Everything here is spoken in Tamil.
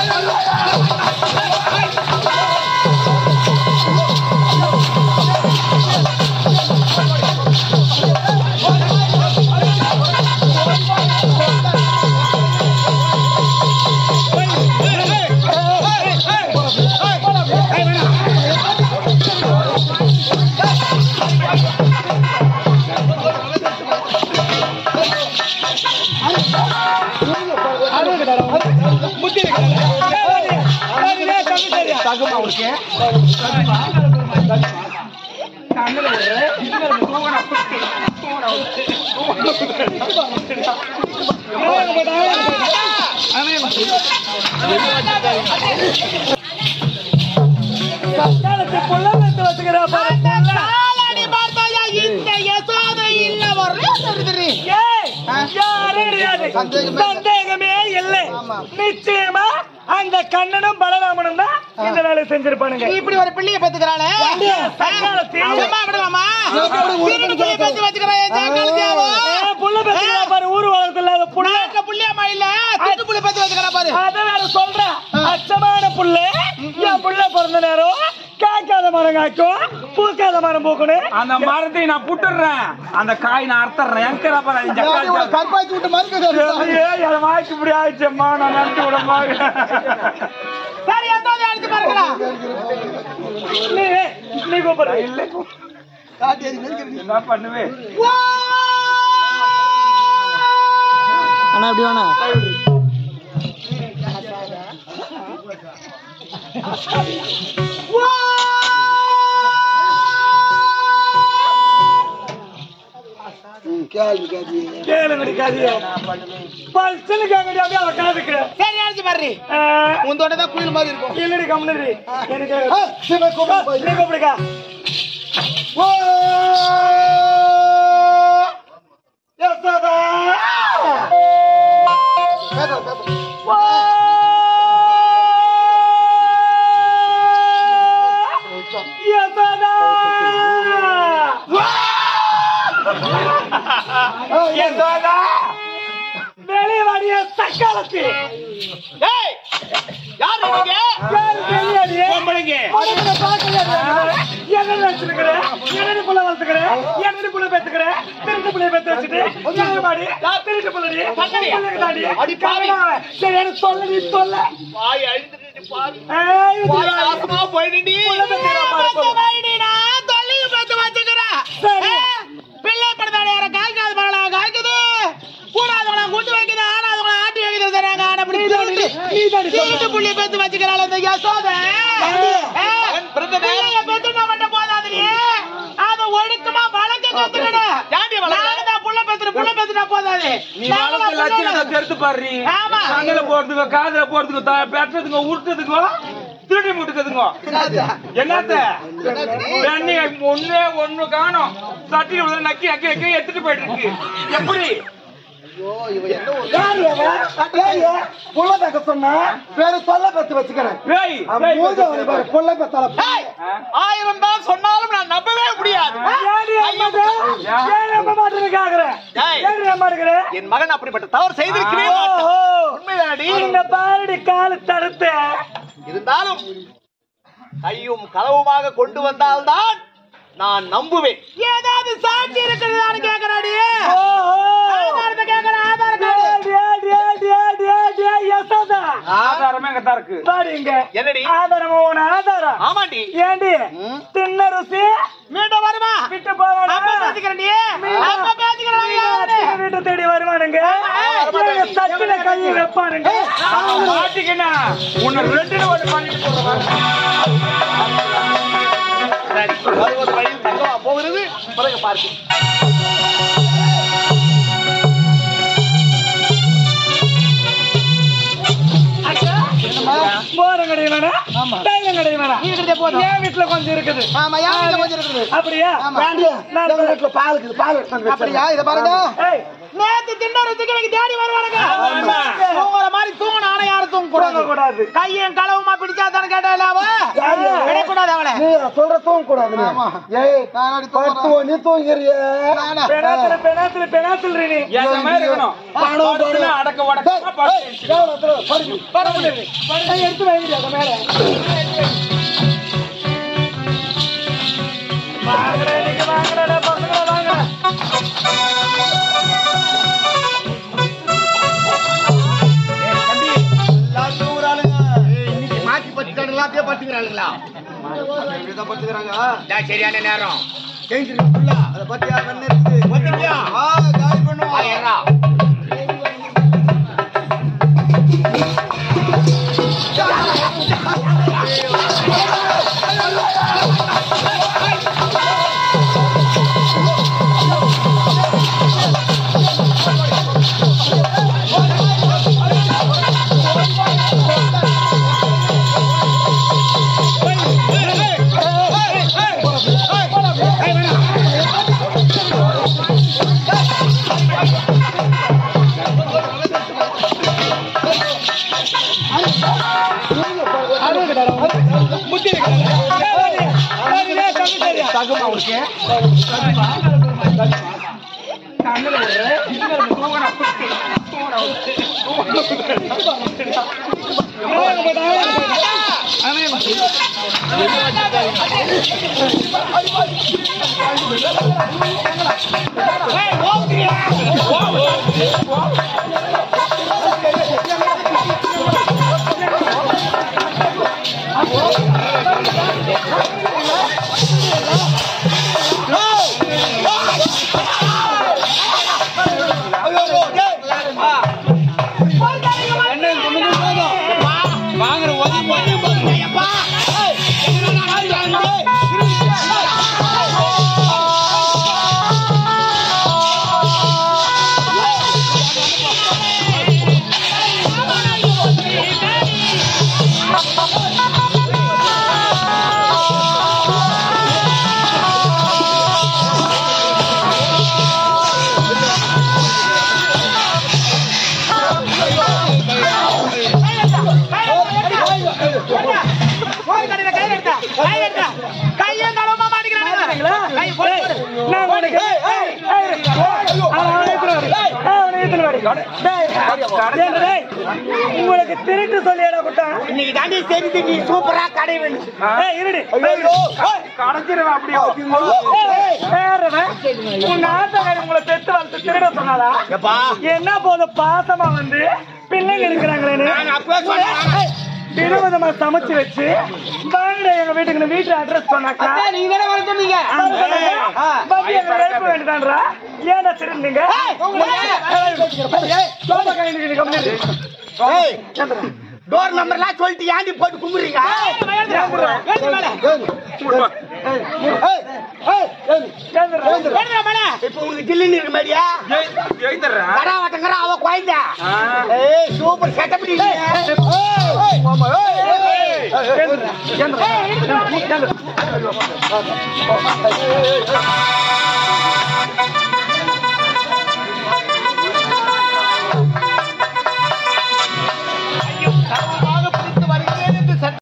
தகுமா உனக்கு கண்ணுல ஒரு தூங்கனா குத்தி காலத்தை புள்ளத்தை வச்சுக்கிறா பாரு புள்ள. காலடி பார்த்தாயா இந்த யசோதை இல்ல வரணும் தெரியுது ஏய், யாரும் கிடையாது. சந்தேகமே இல்லை நிச்சயமா அந்த கண்ணனும் பலராமனும் தான் இந்த வேலையை செஞ்சிருப்பானுங்க இப்படி ஒரு பிள்ளைய பெத்துக்கிறாளே சக்காலத்தி. சும்மா விடலாமா திருடு புள்ளைய பெத்து வச்சுக்கிறான் என் ஜாக்கிரதையாவோ ஏய், புள்ள பெத்துக்கிறா பாரு ஊர் உலகத்துல இல்லாத புள்ள நாக்க புள்ளியம்மா இல்ல திருடு புள்ளி பெத்து வச்சுக்கிறா பாரு அத வேற சொல்றேன் அச்சமான புள்ள என் புள்ள பிறந்த நேரம் காய்க்காத மரம் காய்க்கும் பூக்காத மரம் பூக்கணும் அந்த மரத்தை நான் புட்டுறேன் அந்த காய் நான் அறுத்துறேன் எங்க பாரு இந்த ஜக்கால் கற்பாய்ச்சி விட்டு மறுக்க ஏய், என் வாய்க்கு இப்படி ஆயிடுச்சம்மா நான் நினைச்சு விட சரி எத்தனை அடிச்சு பாருங்களா நீ நீ கூப்பிடுற இல்லை காட்டி எறி நெருக்கிறது. என்ன பண்ணுவேன் அண்ணா எப்படி வேணா கேள்வி கேள்வி கேளு கிடைக்காது பல்சனு கேங்கடி அப்படியே அவ காதுக்கு சரி அடிச்சு பாரு உந்தோட தான் குயில் மாதிரி இருக்கும் இல்லடி கம்முனடி எனக்கு ஆ, சிவன் கூப்பிடு போய். நீ கூப்பிடுக்கா ஓ! யசோதா பேசுறேன், பேசுறேன். வா! யசோதா யசோதா வெளியே வாடிய சக்காலத்தி ஏய் யார் நீங்க யாரு தெரியாடி பொம்பளைங்க உனக்கு பார்க்கலையா? என்னடி வச்சிருக்கிற? என்னடி புள்ள வளர்த்துக்கிற? என்னடி புள்ள பெத்துக்கிற? திருட்டு புள்ளைய பெத்து வச்சுட்டு, யாரு மாடி? நான் திருட்டு புள்ளடி. புள்ளைக்கு தாண்டி. அடி பாவி. கவனம். சரி, எனக்கு சொல்லு, நீ சொல்லு. வாய் அழுதுட்டு பாரு ஏய், இது வாய் யாரு? நாசமா போயிடுடி புள்ள பெத்துக்கிறா பாரு, சொல்லு. வைடினா தொல்லைய பார்த்து வச்சுக்கிறா சரி. பிள்ளை படுத்தாடி யார காய்க்காது பரலா காய்க்குது கூடாதவங்கள கூட்டு வைக்குது ஆனாதவங்கள ஆட்டி வைக்குது தராங்க ஆனா அப்படி நீதாண்டி, திருட்டு நீதாண்டி சொல்லு. திருட்டு புள்ளி பேத்து வச்சுக்கிறாள் அந்த யசோதை பிள்ளைய பெத்துனா மட்டும் போதாது அத ஒழுக்கமா வளர்க்க கத்துக்கணும் நானும் தான் புள்ள பெத்துட்டு புள்ள பெத்துனா போதாது நீ வளர்த்த லட்சணத்தை தெரிந்து பாரு ஆமா. கண்ணுல போறதுக்கோ காதுல போறதுக்கோ த- பெற்றதுக்கோ உருட்டுறதுக்கோ திருடி முட்டுக்குதுங்கோ என்னத்த தண்ணி ஒண்ணே ஒண்ணு காணும் தட்டி விழுந்து நக்கி நக்கி நக்கி எடுத்துட்டு போயிட்டு இருக்கு எப்படி யாரு அவன்? ஏய், புள்ள பேக்க சொன்னா, வேற சொல்ல பெத்து வச்சுக்கிறேன். ஏய், அவன் ஏய், மூஞ்ச அவனை பாரு, புள்ள பெத்தால. ஆயிரம் தான் சொன்னாலும் நான் நம்பவே முடியாது ஏன்டி அம்மாட்ட? ஏன் நம்ப மாட்டேன்னு கேக்குற? ஏய். ஏன்டி நம்ப மாட்டேங்கிற? என் மகன் அப்படிப்பட்ட தவறு செய்திருக்கவே மாட்டான் ஓஹோ. உண்மைதானடி இந்த பாரடி காலு தடுத்து இருந்தாலும் கையும் களவுமாக கொண்டு வந்தால்தான் நான் நம்புவேன் ஏதாவது சாட்சி இருக்கிறதான்னு கேக்குறாடி ஆதாரத்தை கேக்குற ஆதார ஆதாரமே அங்கதான் இருக்கு பாரு இங்க என்னடி ஆதாரம் உன ஆதாரம் ஆமாண்டி ஏண்டி தின்ன ருசி மீண்டும் வருமா விட்டு போவானா அப்ப பேசிக்கிறேன்டி அப்ப பேசிக்கிறேன் வீட்டு தேடி வருவானுங்க எங்க சட்டில கையை வைப்பானுங்க மாட்டிக்கினா உன்னை ரெண்டு ஒரு பண்ணிட்டு போறேன் சரி வருவது வழியில் தங்கமா போகிறது பிறகு பார்க்கும் போரம் கிடையாது வேணாம் தைலம் கிடையாது வேணாம் இருக்கிறதே போதும். என் வீட்டுல கொஞ்சம் இருக்குது ஆமா, என் வீட்டுல கொஞ்சம் இருக்குது. அப்படியா வேண்டிய, நான் நம்ம வீட்டுல பால் இருக்குது, பால் எடுத்து வந்து வச்சிருக்கேன். அப்படியா, இதை பாருங்க ஏய், நேத்து திண்ட ருசிக்கு தேடி வருவானுங்க ஆமா. உங்களை மாதிரி தூங்கணும் ஆனா யாரும் தூங்க கூடாது கூடாது கையும் களவுமா பிடிச்சா தானே கேட்டால அவ விடக்கூடாது அவளை நீ சொல்ற தூங்க கூடாது ஏய் பத்து நீ தூங்கிறிய பெனாத்துல பெனாத்துல பெனாத்துல நீ ஏத்த மாதிரி இருக்கணும் படுத்துனா அடக்க உடக்க படுத்து எடுத்து வைங்க அந்த மேல வாங்கடா நீங்க வாங்கடா பசங்களா வாங்க மாத்தி பத்துக்கிறாங்களா அப்படியே பத்துக்கிறாங்களா சரியான நேரம் பத்துக்கியா ஏறா வாங்குற ஒதுங்கி கையும் களவுமா மாட்டிக்கிறானுங்க கை போடு, போடு. நான் உனக்கு ஏய், ஏய், அவனை ஏத்துன வாடி. ஏய், அவனை ஏத்துன வாடி. டேய், ஏன்டா டேய்? உங்களுக்கு திருட்டு சொல்லியாடா குட்டான் இன்னைக்கு தாண்டி தெரிஞ்சு நீ சூப்பரா கடை வேணும் ஏய் இருடி கடைஞ்சிருவேன் அப்படியே உங்க ஆத்தக்காரி உங்களை பெத்து வளர்த்து திருட சொன்னாலா எப்பா என்ன போது பாசமா வந்து பிள்ளைங்க இருக்கிறாங்களேன்னு நான் அப்பவே சொன்னேன். விதவிதமா சமைச்சு வச்சு வாங்கடா எங்க வீட்டுக்கு வீட்டு அட்ரஸ் சொன்னாக்கா நீங்க தானே வர சொன்னீங்க பப்பி எங்க எழுப்ப வேண்டியதான்றா ஏன்டா திருந்தீங்க சோபா கை நிக்குது, கம்முனு இரு. ஏய், டோர் நம்பர்லாம் சொல்லிட்டு ஏண்டி போட்டு கும்பிடுறீங்க ஏந்துடா. ஏந்துடா. எழுதுடா மேல. இப்ப உங்களுக்கு ஜில்லுன்னு இருக்கு மாதிரியா எழுதுறேன் கடா வட்டங்கிற அவ குழந்தை ஏய் சூப்பர் செட்டப் ஏந்துடா. ஏந்துடா. ஏந்துடா.